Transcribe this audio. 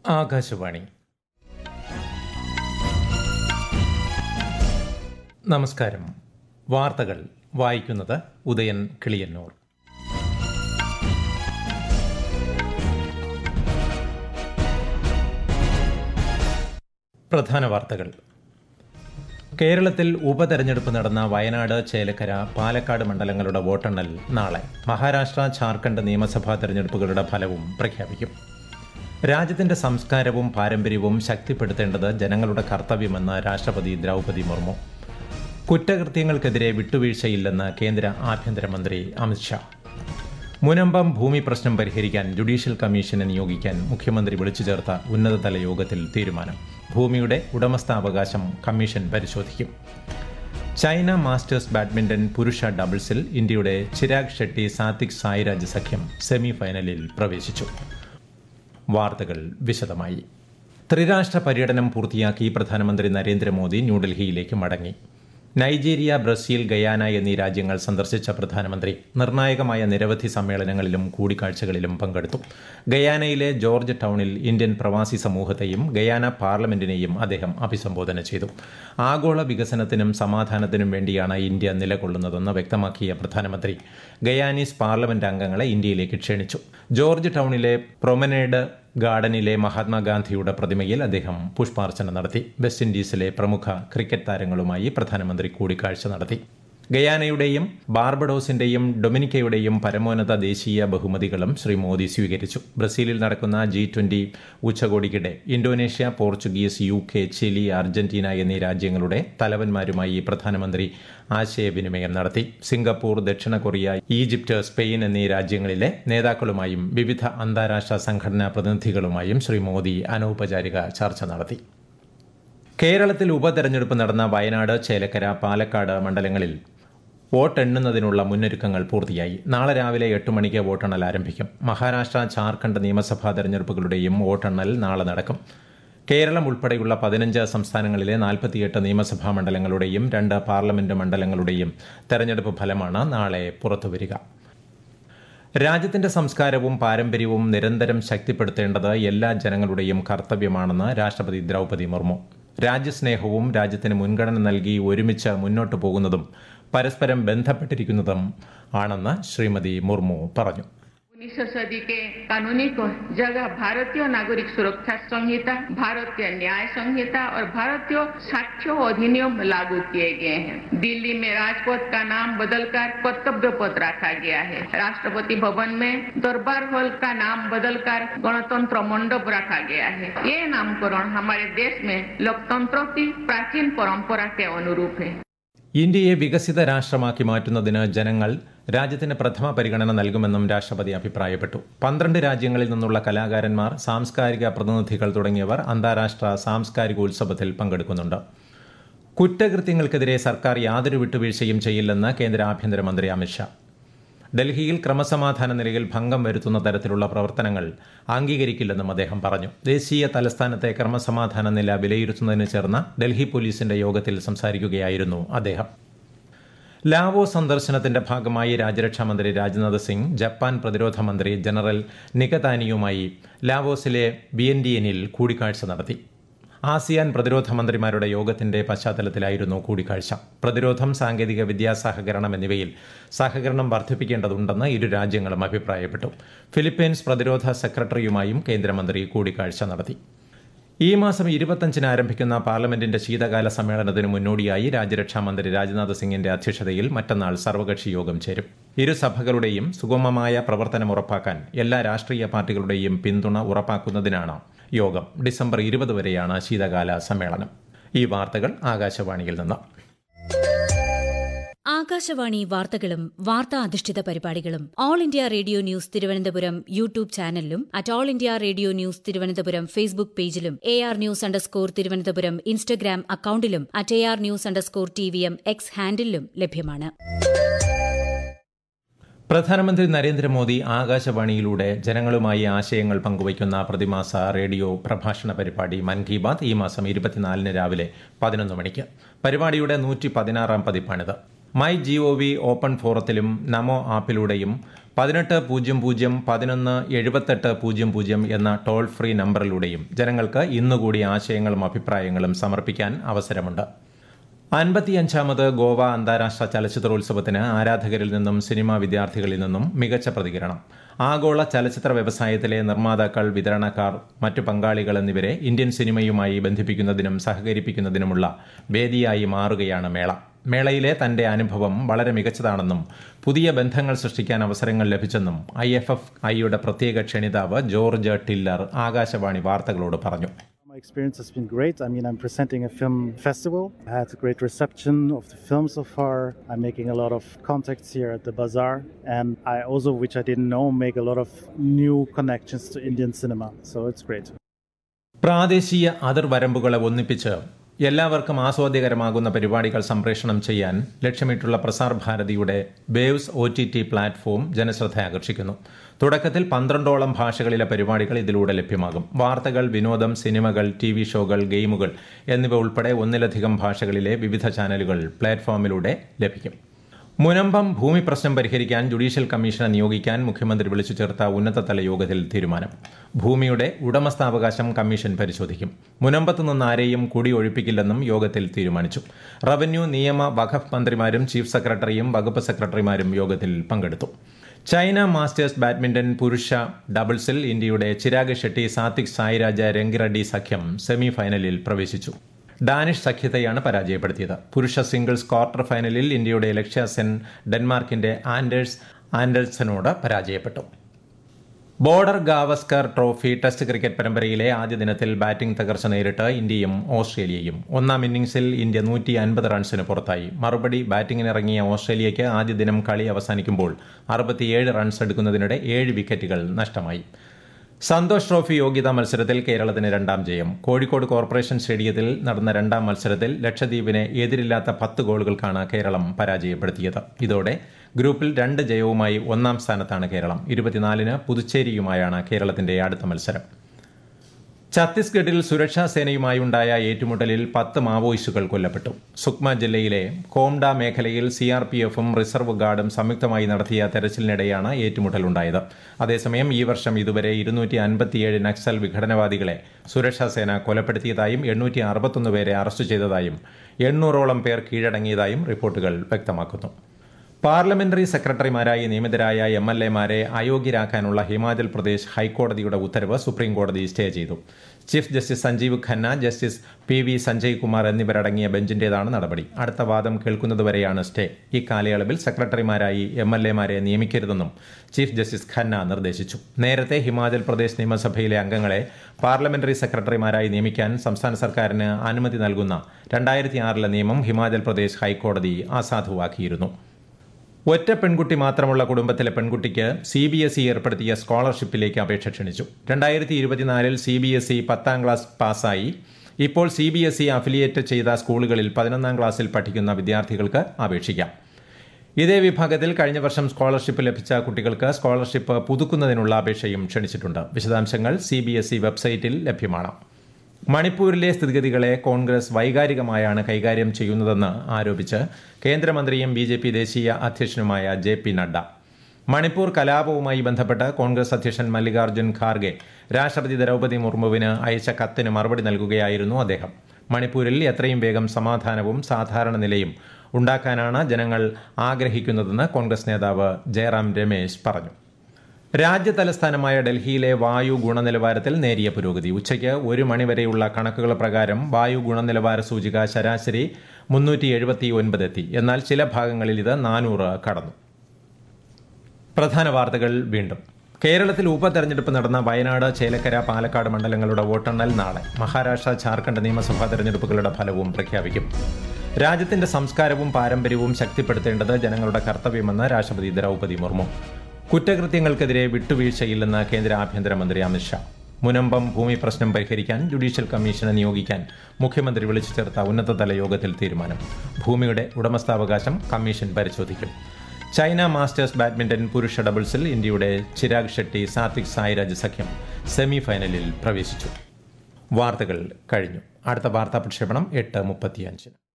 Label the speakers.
Speaker 1: ആകാശവാണി നമസ്കാരം വാർത്തകൾ വായിക്കുന്നത് ഉദയൻ കിളിയന്നൂർ പ്രധാന വാർത്തകൾ കേരളത്തിൽ ഉപതെരഞ്ഞെടുപ്പ് നടന്ന വയനാട് ചേലക്കര പാലക്കാട് മണ്ഡലങ്ങളുടെ വോട്ടെണ്ണൽ നാളെ മഹാരാഷ്ട്ര ഝാർഖണ്ഡ് നിയമസഭാ തെരഞ്ഞെടുപ്പുകളുടെ ഫലവും പ്രഖ്യാപിക്കും രാജ്യത്തിന്റെ സംസ്കാരവും പാരമ്പര്യവും ശക്തിപ്പെടുത്തേണ്ടത് ജനങ്ങളുടെ കർത്തവ്യമെന്ന് രാഷ്ട്രപതി ദ്രൗപദി മുർമു കുറ്റകൃത്യങ്ങൾക്കെതിരെ വിട്ടുവീഴ്ചയില്ലെന്ന് കേന്ദ്ര ആഭ്യന്തരമന്ത്രി അമിത്ഷാ മുനമ്പം ഭൂമി പ്രശ്നം പരിഹരിക്കാൻ ജുഡീഷ്യൽ കമ്മീഷനെ നിയോഗിക്കാൻ മുഖ്യമന്ത്രി വിളിച്ചു ചേർത്ത ഉന്നതതല യോഗത്തിൽ തീരുമാനം ഭൂമിയുടെ ഉടമസ്ഥാവകാശം കമ്മീഷൻ പരിശോധിക്കും ചൈന മാസ്റ്റേഴ്സ് ബാഡ്മിന്റൺ പുരുഷ ഡബിൾസിൽ ഇന്ത്യയുടെ ചിരാഗ് ഷെട്ടി സാത്വിക് സായിരാജ് സഖ്യം സെമി ഫൈനലിൽ പ്രവേശിച്ചു വാർത്തകൾ വിശദമായി ത്രിരാഷ്ട്ര പര്യടനം പൂർത്തിയാക്കി പ്രധാനമന്ത്രി നരേന്ദ്രമോദി ന്യൂഡൽഹിയിലേക്ക് മടങ്ങി നൈജീരിയ ബ്രസീൽ ഗയാന എന്നീ രാജ്യങ്ങൾ സന്ദർശിച്ച പ്രധാനമന്ത്രി നിർണായകമായ നിരവധി സമ്മേളനങ്ങളിലും കൂടിക്കാഴ്ചകളിലും പങ്കെടുത്തു ഗയാനയിലെ ജോർജ് ടൌണിൽ ഇന്ത്യൻ പ്രവാസി സമൂഹത്തെയും ഗയാന പാർലമെന്റിനെയും അദ്ദേഹം അഭിസംബോധന ചെയ്തു ആഗോള വികസനത്തിനും സമാധാനത്തിനും വേണ്ടിയാണ് ഇന്ത്യ നിലകൊള്ളുന്നതെന്ന് വ്യക്തമാക്കിയ പ്രധാനമന്ത്രി ഗയാനീസ് പാർലമെന്റ് അംഗങ്ങളെ ഇന്ത്യയിലേക്ക് ക്ഷണിച്ചു ജോർജ് ടൌണിലെ പ്രൊമനേഡ് ഗാർഡനിലെ മഹാത്മാഗാന്ധിയുടെ പ്രതിമയിൽ അദ്ദേഹം പുഷ്പാർച്ചന നടത്തി വെസ്റ്റ് ഇൻഡീസിലെ പ്രമുഖ ക്രിക്കറ്റ് താരങ്ങളുമായി പ്രധാനമന്ത്രി കൂടിക്കാഴ്ച നടത്തി ഗയാനയുടെയും ബാർബഡോസിന്റെയും ഡൊമിനിക്കയുടെയും പരമോന്നത ദേശീയ ബഹുമതികളും ശ്രീ മോദി സ്വീകരിച്ചു ബ്രസീലിൽ നടക്കുന്ന ജി ട്വന്റി ഉച്ചകോടിക്കിടെ Indonesia Portuguese U K Chile Argentina എന്നീ രാജ്യങ്ങളുടെ തലവന്മാരുമായി പ്രധാനമന്ത്രി ആശയവിനിമയം നടത്തി സിംഗപ്പൂർ ദക്ഷിണ കൊറിയ ഈജിപ്ത് സ്പെയിൻ എന്നീ രാജ്യങ്ങളിലെ നേതാക്കളുമായും വിവിധ അന്താരാഷ്ട്ര സംഘടനാ പ്രതിനിധികളുമായും ശ്രീ മോദി അനൗപചാരിക ചർച്ച നടത്തി കേരളത്തിൽ ഉപതെരഞ്ഞെടുപ്പ് നടന്ന വയനാട് ചേലക്കര പാലക്കാട് മണ്ഡലങ്ങളിൽ വോട്ടെണ്ണുന്നതിനുള്ള മുന്നൊരുക്കങ്ങൾ പൂർത്തിയായി നാളെ രാവിലെ എട്ട് മണിക്ക് വോട്ടെണ്ണൽ ആരംഭിക്കും മഹാരാഷ്ട്ര ഝാർഖണ്ഡ് നിയമസഭാ തെരഞ്ഞെടുപ്പുകളുടെയും വോട്ടെണ്ണൽ നാളെ നടക്കും കേരളം ഉൾപ്പെടെയുള്ള പതിനഞ്ച് സംസ്ഥാനങ്ങളിലെ നാൽപ്പത്തിയെട്ട് നിയമസഭാ മണ്ഡലങ്ങളുടെയും രണ്ട് പാർലമെന്റ് മണ്ഡലങ്ങളുടെയും തെരഞ്ഞെടുപ്പ് ഫലമാണ് നാളെ പുറത്തുവരിക രാജ്യത്തിന്റെ സംസ്കാരവും പാരമ്പര്യവും നിരന്തരം ശക്തിപ്പെടുത്തേണ്ടത് എല്ലാ ജനങ്ങളുടെയും കർത്തവ്യമാണെന്ന് രാഷ്ട്രപതി ദ്രൗപദി മുർമു രാജ്യസ്നേഹവും രാജ്യത്തിന് മുൻഗണന നൽകി ഒരുമിച്ച് മുന്നോട്ടു പോകുന്നതും പരസ്പരം ബന്ധപ്പെട്ടിരിക്കുന്നതും ആണെന്ന് ശ്രീമതി മുർമു പറഞ്ഞു
Speaker 2: उन्नीसवीं सदी के कानूनी को जगह भारतीय नागरिक सुरक्षा संहिता भारतीय न्याय संहिता और भारतीय साक्ष्य अधिनियम लागू किए गए हैं दिल्ली में राजपथ का नाम बदलकर कर्तव्य पथ रखा गया है राष्ट्रपति भवन में दरबार हॉल का नाम बदलकर गणतंत्र मंडप रखा गया है ये नामकरण हमारे देश में लोकतंत्र की प्राचीन परंपरा के अनुरूप है
Speaker 1: ഇന്ത്യയെ വികസിത രാഷ്ട്രമാക്കി മാറ്റുന്നതിന് ജനങ്ങൾ രാജ്യത്തിന് പ്രഥമ പരിഗണന നൽകുമെന്നും രാഷ്ട്രപതി അഭിപ്രായപ്പെട്ടു പന്ത്രണ്ട് രാജ്യങ്ങളിൽ നിന്നുള്ള കലാകാരന്മാർ സാംസ്കാരിക പ്രതിനിധികൾ തുടങ്ങിയവർ അന്താരാഷ്ട്ര സാംസ്കാരിക ഉത്സവത്തിൽ പങ്കെടുക്കുന്നുണ്ട് കുറ്റകൃത്യങ്ങൾക്കെതിരെ സർക്കാർ യാതൊരു വിട്ടുവീഴ്ചയും ചെയ്യില്ലെന്ന് കേന്ദ്ര ആഭ്യന്തരമന്ത്രി അമിത്ഷാ ഡൽഹിയിൽ ക്രമസമാധാന നിലയിൽ ഭംഗം വരുത്തുന്ന തരത്തിലുള്ള പ്രവർത്തനങ്ങൾ അംഗീകരിക്കില്ലെന്നും അദ്ദേഹം പറഞ്ഞു ദേശീയ തലസ്ഥാനത്തെ ക്രമസമാധാന നില വിലയിരുത്തുന്നതിന് ചേർന്ന ഡൽഹി പോലീസിന്റെ യോഗത്തിൽ സംസാരിക്കുകയായിരുന്നു അദ്ദേഹം ലാവോ സന്ദർശനത്തിന്റെ ഭാഗമായി രാജ്യരക്ഷാമന്ത്രി രാജ്നാഥ് സിംഗ് ജപ്പാൻ പ്രതിരോധ മന്ത്രി ജനറൽ നികതാനിയുമായി ലാവോസിലെ ബിയൻഡിയനിൽ കൂടിക്കാഴ്ച നടത്തി ആസിയാൻ പ്രതിരോധ മന്ത്രിമാരുടെ യോഗത്തിന്റെ പശ്ചാത്തലത്തിലായിരുന്നു കൂടിക്കാഴ്ച പ്രതിരോധം സാങ്കേതിക വിദ്യാ സഹകരണം എന്നിവയിൽ സഹകരണം വർദ്ധിപ്പിക്കേണ്ടതുണ്ടെന്ന് ഇരു രാജ്യങ്ങളും അഭിപ്രായപ്പെട്ടു ഫിലിപ്പീൻസ് പ്രതിരോധ സെക്രട്ടറിയുമായും കേന്ദ്രമന്ത്രി കൂടിക്കാഴ്ച നടത്തി ഈ മാസം ഇരുപത്തഞ്ചിന് ആരംഭിക്കുന്ന പാർലമെന്റിന്റെ ശീതകാല സമ്മേളനത്തിന് മുന്നോടിയായി രാജ്യരക്ഷാമന്ത്രി രാജ്നാഥ് സിംഗിന്റെ അധ്യക്ഷതയിൽ മറ്റന്നാൾ സർവകക്ഷി യോഗം ചേരും ഇരു സഭകളുടെയും സുഗമമായ പ്രവർത്തനം ഉറപ്പാക്കാൻ എല്ലാ രാഷ്ട്രീയ പാർട്ടികളുടെയും പിന്തുണ ഉറപ്പാക്കുന്നതിനാണ് യോഗം ഡിസംബർ ഇരുപത് വരെയാണ് ശീതകാല സമ്മേളനം ഈ വാർത്തകൾ ആകാശവാണിയിൽ നിന്ന്
Speaker 3: ആകാശവാണി വാർത്തകളും വാർത്താ അധിഷ്ഠിത പരിപാടികളും All India Radio News Thiruvananthapuram YouTube ചാനലിലും at All India Radio News Thiruvananthapuram Facebook പേജിലും A R news underscore Thiruvananthapuram Instagram അക്കൌണ്ടിലും at A R news underscore T V M X ഹാൻഡിലും ലഭ്യമാണ്
Speaker 1: പ്രധാനമന്ത്രി നരേന്ദ്രമോദി ആകാശവാണിയിലൂടെ ജനങ്ങളുമായി ആശയങ്ങൾ പങ്കുവയ്ക്കുന്ന പ്രതിമാസ റേഡിയോ പ്രഭാഷണ പരിപാടി മൻ കി ബാത് ഈ മാസം ഇരുപത്തിനാലിന് രാവിലെ പതിനൊന്ന് മണിക്ക് പരിപാടിയുടെ നൂറ്റി പതിനാറാം പതിപ്പാണിത് my G O V open ഫോറത്തിലും നമോ ആപ്പിലൂടെയും പതിനെട്ട് പൂജ്യം പൂജ്യം പതിനൊന്ന് എഴുപത്തെട്ട് പൂജ്യം പൂജ്യം എന്ന ടോൾ ഫ്രീ നമ്പറിലൂടെയും ജനങ്ങൾക്ക് ഇന്നുകൂടി ആശയങ്ങളും അഭിപ്രായങ്ങളും സമർപ്പിക്കാൻ അവസരമുണ്ട് അൻപത്തിയഞ്ചാമത് ഗോവ അന്താരാഷ്ട്ര ചലച്ചിത്രോത്സവത്തിന് ആരാധകരിൽ നിന്നും സിനിമാ വിദ്യാർത്ഥികളിൽ നിന്നും മികച്ച പ്രതികരണം ആഗോള ചലച്ചിത്ര വ്യവസായത്തിലെ നിർമ്മാതാക്കൾ വിതരണക്കാർ മറ്റു പങ്കാളികൾ എന്നിവരെ ഇന്ത്യൻ സിനിമയുമായി ബന്ധിപ്പിക്കുന്നതിനും സഹകരിപ്പിക്കുന്നതിനുമുള്ള വേദിയായി മാറുകയാണ് മേള മേളയിലെ തന്റെ അനുഭവം വളരെ മികച്ചതാണെന്നും പുതിയ ബന്ധങ്ങൾ സൃഷ്ടിക്കാൻ അവസരങ്ങൾ ലഭിച്ചെന്നും ഐ എഫ് എഫ് ഐയുടെ പ്രത്യേക ക്ഷണിതാവ് ജോർജ് ടില്ലർ ആകാശവാണി വാർത്തകളോട് പറഞ്ഞു
Speaker 4: My experience has been great. I mean, I'm presenting a film festival. I had a great reception of the film so far. I'm making a lot of contacts here at the bazaar. And I also, which I didn't know, make a lot of new connections to Indian cinema. So it's great.
Speaker 1: പ്രാദേശിക അതിർവരമ്പുകളെ ഒന്നിപ്പിച്ച് എല്ലാവർക്കും ആസ്വാദ്യകരമാകുന്ന പരിപാടികൾ സംപ്രേഷണം ചെയ്യാൻ ലക്ഷ്യമിട്ടുള്ള പ്രസാർ ഭാരതിയുടെ waves O T T platform ജനശ്രദ്ധ ആകർഷിക്കുന്നു തുടക്കത്തിൽ പന്ത്രണ്ടോളം ഭാഷകളിലെ പരിപാടികൾ ഇതിലൂടെ ലഭ്യമാകും വാർത്തകൾ വിനോദം സിനിമകൾ ടി വി ഷോകൾ ഗെയിമുകൾ എന്നിവ ഉൾപ്പെടെ ഒന്നിലധികം ഭാഷകളിലെ വിവിധ ചാനലുകൾ പ്ലാറ്റ്ഫോമിലൂടെ ലഭിക്കും മുനമ്പം ഭൂമി പ്രശ്നം പരിഹരിക്കാൻ ജുഡീഷ്യൽ കമ്മീഷനെ നിയോഗിക്കാൻ മുഖ്യമന്ത്രി വിളിച്ചു ചേർത്ത ഉന്നതതല യോഗത്തിൽ തീരുമാനം ഭൂമിയുടെ ഉടമസ്ഥാവകാശം കമ്മീഷൻ പരിശോധിക്കും മുനമ്പത്ത് നിന്ന് ആരെയും കുടി ഒഴിപ്പിക്കില്ലെന്നും യോഗത്തിൽ തീരുമാനിച്ചു റവന്യൂ നിയമ വഖഫ് മന്ത്രിമാരും ചീഫ് സെക്രട്ടറിയും വകുപ്പ് സെക്രട്ടറിമാരും യോഗത്തിൽ പങ്കെടുത്തു ചൈന മാസ്റ്റേഴ്സ് ബാഡ്മിന്റൺ പുരുഷ ഡബിൾസിൽ ഇന്ത്യയുടെ ചിരാഗ് ഷെട്ടി സാത്വിക് സായിരാജ രംഗിറെഡ്ഡി സഖ്യം സെമി ഫൈനലിൽ പ്രവേശിച്ചു ഡാനിഷ് സഖ്യത്തെയാണ് പരാജയപ്പെടുത്തിയത് പുരുഷ സിംഗിൾസ് ക്വാർട്ടർ ഫൈനലിൽ ഇന്ത്യയുടെ ലക്ഷ്യ സെൻ ഡെൻമാർക്കിന്റെ ആൻഡേഴ്സ് ആൻഡേഴ്സനോട് പരാജയപ്പെട്ടു Border Gavaskar trophy test cricket പരമ്പരയിലെ ആദ്യ ദിനത്തിൽ ബാറ്റിംഗ് തകർച്ച നേരിട്ട് ഇന്ത്യയും ഓസ്ട്രേലിയയും ഒന്നാം ഇന്നിംഗ്സിൽ ഇന്ത്യ നൂറ്റി അൻപത് റൺസിന് പുറത്തായി മറുപടി ബാറ്റിംഗിനിറങ്ങിയ ഓസ്ട്രേലിയയ്ക്ക് ആദ്യ ദിനം കളി അവസാനിക്കുമ്പോൾ അറുപത്തിയേഴ് റൺസ് എടുക്കുന്നതിനിടെ ഏഴ് വിക്കറ്റുകൾ നഷ്ടമായി സന്തോഷ് ട്രോഫി യോഗ്യതാ മത്സരത്തിൽ കേരളത്തിന് രണ്ടാം ജയം കോഴിക്കോട് കോർപ്പറേഷൻ സ്റ്റേഡിയത്തിൽ നടന്ന രണ്ടാം മത്സരത്തിൽ ലക്ഷദ്വീപിനെ എതിരില്ലാത്ത പത്ത് ഗോളുകൾക്കാണ് കേരളം പരാജയപ്പെടുത്തിയത് ഇതോടെ ഗ്രൂപ്പിൽ രണ്ട് ജയവുമായി ഒന്നാം സ്ഥാനത്താണ് കേരളം ഇരുപത്തിനാലിന് പുതുച്ചേരിയുമായാണ് കേരളത്തിന്റെ അടുത്ത മത്സരം ഛത്തീസ്ഗഡിൽ സുരക്ഷാ സേനയുമായുണ്ടായ ഏറ്റുമുട്ടലിൽ പത്ത് മാവോയിസ്റ്റുകൾ കൊല്ലപ്പെട്ടു സുക്മ ജില്ലയിലെ കോംഡ മേഖലയിൽ സി ആർ പി എഫും റിസർവ് ഗാർഡും സംയുക്തമായി നടത്തിയ തെരച്ചിലിനിടെയാണ് ഏറ്റുമുട്ടലുണ്ടായത് അതേസമയം ഈ വർഷം ഇതുവരെ ഇരുന്നൂറ്റി അൻപത്തിയേഴ് നക്സൽ വിഘടനവാദികളെ സുരക്ഷാ സേന കൊലപ്പെടുത്തിയതായും എണ്ണൂറ്റി അറുപത്തൊന്ന് പേരെ അറസ്റ്റ് ചെയ്തതായും എണ്ണൂറോളം പേർ കീഴടങ്ങിയതായും റിപ്പോർട്ടുകൾ വ്യക്തമാക്കുന്നു പാർലമെന്ററി സെക്രട്ടറിമാരായി നിയമിതരായ എം എൽ എമാരെ അയോഗ്യരാക്കാനുള്ള ഹിമാചൽ പ്രദേശ് ഹൈക്കോടതിയുടെ ഉത്തരവ് സുപ്രീം കോടതി സ്റ്റേ ചെയ്തു chief justice Sanjiv Khanna justice P V Sanjay Kumar എന്നിവരടങ്ങിയ ബെഞ്ചിന്റേതാണ് നടപടി അടുത്ത വാദം കേൾക്കുന്നതുവരെയാണ് സ്റ്റേ ഈ കാലയളവിൽ സെക്രട്ടറിമാരായി എം എൽ എമാരെ നിയമിക്കരുതെന്നും ചീഫ് ജസ്റ്റിസ് ഖന്ന നിർദ്ദേശിച്ചു നേരത്തെ ഹിമാചൽ പ്രദേശ് നിയമസഭയിലെ അംഗങ്ങളെ പാർലമെന്ററി സെക്രട്ടറിമാരായി നിയമിക്കാൻ സംസ്ഥാന സർക്കാരിന് അനുമതി നൽകുന്ന രണ്ടായിരത്തി ആറിലെ നിയമം ഹിമാചൽ പ്രദേശ് ഹൈക്കോടതി അസാധുവാക്കിയിരുന്നു ഒറ്റ പെൺകുട്ടി മാത്രമുള്ള കുടുംബത്തിലെ പെൺകുട്ടിക്ക് സി ബി എസ് ഇ ഏർപ്പെടുത്തിയ സ്കോളർഷിപ്പിലേക്ക് അപേക്ഷ ക്ഷണിച്ചു രണ്ടായിരത്തി ഇരുപത്തിനാലിൽ സി ബി എസ് ഇ പത്താം ക്ലാസ് പാസ്സായി ഇപ്പോൾ C B S E affiliate ചെയ്ത സ്കൂളുകളിൽ പതിനൊന്നാം ക്ലാസ്സിൽ പഠിക്കുന്ന വിദ്യാർത്ഥികൾക്ക് അപേക്ഷിക്കാം ഇതേ വിഭാഗത്തിൽ കഴിഞ്ഞ വർഷം സ്കോളർഷിപ്പ് ലഭിച്ച കുട്ടികൾക്ക് സ്കോളർഷിപ്പ് പുതുക്കുന്നതിനുള്ള അപേക്ഷയും ക്ഷണിച്ചിട്ടുണ്ട് വിശദാംശങ്ങൾ സി ബി എസ് ഇ വെബ്സൈറ്റിൽ ലഭ്യമാണ് മണിപ്പൂരിലെ സ്ഥിതിഗതികളെ കോൺഗ്രസ് വൈകാരികമായാണ് കൈകാര്യം ചെയ്യുന്നതെന്ന് ആരോപിച്ച് കേന്ദ്രമന്ത്രിയും ബി ജെ പി ദേശീയ അധ്യക്ഷനുമായ ജെ പി നഡ്ഡ മണിപ്പൂർ കലാപവുമായി ബന്ധപ്പെട്ട് കോൺഗ്രസ് അധ്യക്ഷൻ മല്ലികാർജ്ജുൻ ഖാർഗെ രാഷ്ട്രപതി ദ്രൗപദി മുർമുവിന് അയച്ച കത്തിന് മറുപടി നൽകുകയായിരുന്നു അദ്ദേഹം മണിപ്പൂരിൽ എത്രയും വേഗം സമാധാനവും സാധാരണ നിലയും ഉണ്ടാക്കാനാണ് ജനങ്ങൾ ആഗ്രഹിക്കുന്നതെന്ന് കോൺഗ്രസ് നേതാവ് ജയറാം രമേശ് പറഞ്ഞു രാജ്യ തലസ്ഥാനമായ ഡൽഹിയിലെ വായു ഗുണനിലവാരത്തിൽ നേരിയ പുരോഗതി ഉച്ചയ്ക്ക് ഒരു മണിവരെയുള്ള കണക്കുകൾ പ്രകാരം വായു ഗുണനിലവാര സൂചിക ശരാശരി മുന്നൂറ്റി എഴുപത്തി ഒൻപത് എത്തി എന്നാൽ ചില ഭാഗങ്ങളിൽ ഇത് നാനൂറ് കടന്നു പ്രധാന വാർത്തകൾ വീണ്ടും കേരളത്തിൽ ഉപതെരഞ്ഞെടുപ്പ് നടന്ന വയനാട് ചേലക്കര പാലക്കാട് മണ്ഡലങ്ങളുടെ വോട്ടെണ്ണൽ നാളെ മഹാരാഷ്ട്ര ജാർഖണ്ഡ് നിയമസഭാ തെരഞ്ഞെടുപ്പുകളുടെ ഫലവും പ്രഖ്യാപിക്കും രാജ്യത്തിന്റെ സംസ്കാരവും പാരമ്പര്യവും ശക്തിപ്പെടുത്തേണ്ടത് ജനങ്ങളുടെ കർത്തവ്യമെന്ന് രാഷ്ട്രപതി ദ്രൗപദി മുർമു കുറ്റകൃത്യങ്ങൾക്കെതിരെ വിട്ടുവീഴ്ചയില്ലെന്ന് കേന്ദ്ര ആഭ്യന്തരമന്ത്രി അമിത്ഷാ മുനമ്പം ഭൂമി പ്രശ്നം പരിഹരിക്കാൻ ജുഡീഷ്യൽ കമ്മീഷനെ നിയോഗിക്കാൻ മുഖ്യമന്ത്രി വിളിച്ചു ചേർത്ത ഉന്നതതല യോഗത്തിൽ തീരുമാനം ഭൂമിയുടെ ഉടമസ്ഥാവകാശം കമ്മീഷൻ പരിശോധിക്കും ചൈന മാസ്റ്റേഴ്സ് ബാഡ്മിന്റൺ പുരുഷ ഡബിൾസിൽ ഇന്ത്യയുടെ ചിരാഗ് ഷെട്ടി സാത്വിക് സായിരാജ് സഖ്യം സെമി ഫൈനലിൽ പ്രവേശിച്ചു വാർത്തകൾ കഴിഞ്ഞു അടുത്ത വാർത്താ പ്രക്ഷേപണം എട്ട് മുപ്പത്തിയഞ്ചിന്